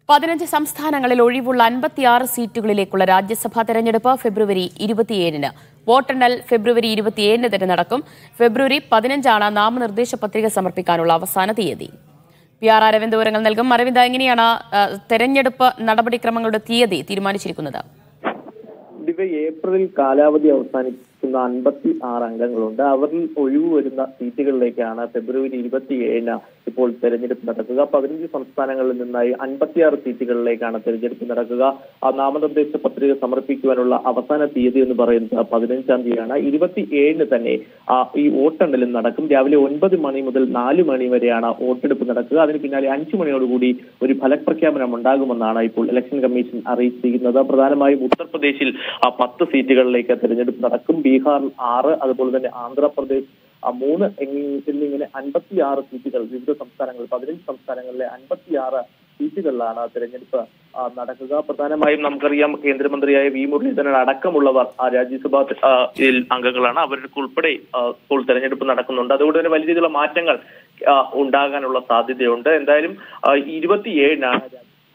പതിനഞ്ച് സംസ്ഥാനങ്ങളിൽ ഒഴിവുള്ള അൻപത്തിയാറ് സീറ്റുകളിലേക്കുള്ള രാജ്യസഭാ തെരഞ്ഞെടുപ്പ് ഫെബ്രുവരി ഇരുപത്തിയേഴിന് വോട്ടെണ്ണൽ ഫെബ്രുവരി ഇരുപത്തിയേഴിന് തന്നെ നടക്കും ഫെബ്രുവരി പതിനഞ്ചാണ് നാമനിർദ്ദേശ പത്രിക സമർപ്പിക്കാനുള്ള അവസാന തീയതി പി ആർ അരവിന്ദ് വിവരങ്ങൾ നൽകും അരവിന്ദ് എങ്ങനെയാണ് ആ, തെരഞ്ഞെടുപ്പ് നടപടിക്രമങ്ങളുടെ തീയതി തീരുമാനിച്ചിരിക്കുന്നത് ദിവ ഏപ്രിലിൽ കാലാവധി അവസാനിക്കുന്ന അൻപത്തി ആറ് അംഗങ്ങളുണ്ട് അവരിൽ ഒഴിവ് വരുന്ന സീറ്റുകളിലേക്കാണ് ഫെബ്രുവരി ഇരുപത്തിയേഴിന് ഇപ്പോൾ തെരഞ്ഞെടുപ്പ് നടക്കുക പതിനഞ്ച് സംസ്ഥാനങ്ങളിൽ നിന്നായി അൻപത്തിയാറ് സീറ്റുകളിലേക്കാണ് തെരഞ്ഞെടുപ്പ് നടക്കുക ആ നാമനിർദ്ദേശ പത്രിക സമർപ്പിക്കുവാനുള്ള അവസാന തീയതി എന്ന് പറയുന്നത് പതിനഞ്ചാം തീയതിയാണ് ഇരുപത്തി ഏഴിന് തന്നെ ആ, ഈ വോട്ടെണ്ണലും നടക്കും രാവിലെ ഒൻപത് മണി മുതൽ നാല് മണി വരെയാണ് വോട്ടെടുപ്പ് നടക്കുക അതിന് പിന്നാലെ അഞ്ചു മണിയോടുകൂടി ഒരു ഫലപ്രഖ്യാപനം ഉണ്ടാകുമെന്നാണ് ഇപ്പോൾ ഇലക്ഷൻ കമ്മീഷൻ അറിയിച്ചിരിക്കുന്നത് പ്രധാനമായും ഉത്തർപ്രദേശിൽ ആ, പത്ത് സീറ്റുകളിലേക്ക് തെരഞ്ഞെടുപ്പ് നടക്കും ബീഹാറിൽ ആറ് അതുപോലെ തന്നെ ആന്ധ്രാപ്രദേശ് ആ, മൂന്ന് എന്നി- എന്നിങ്ങനെ അൻപത്തിയാറ് സീറ്റുകൾ വിവിധ സംസ്ഥാനങ്ങൾ പതിനഞ്ച് സംസ്ഥാനങ്ങളിലെ അൻപത്തിയാറ് സീറ്റുകളിലാണ് തെരഞ്ഞെടുപ്പ് ആ, നടക്കുക പ്രധാനമായും നമുക്കറിയാം കേന്ദ്രമന്ത്രിയായ വി മുരളീധരൻ അടക്കമുള്ളവർ ആ, രാജ്യസഭാ ആ, യിൽ അംഗങ്ങളാണ് അവർക്ക് ഉൾപ്പെടെ ആ, ഇപ്പോൾ തെരഞ്ഞെടുപ്പ് നടക്കുന്നുണ്ട് അതുകൊണ്ട് തന്നെ വലിയ രീതിയിലുള്ള മാറ്റങ്ങൾ ആ, ഉണ്ടാകാനുള്ള സാധ്യതയുണ്ട് എന്തായാലും ആ, ഇരുപത്തിയേഴിനാണ്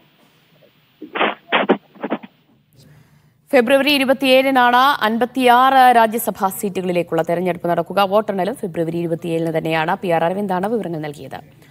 ഫെബ്രുവരി ഇരുപത്തിയേഴിനാണ് അൻപത്തിയാറ് രാജ്യസഭാ സീറ്റുകളിലേക്കുള്ള തെരഞ്ഞെടുപ്പ് നടക്കുക വോട്ടെണ്ണലും ഫെബ്രുവരി ഇരുപത്തിയേഴിന് തന്നെയാണ് പി ആർ അരവിന്ദാണ് വിവരങ്ങൾ നൽകിയത്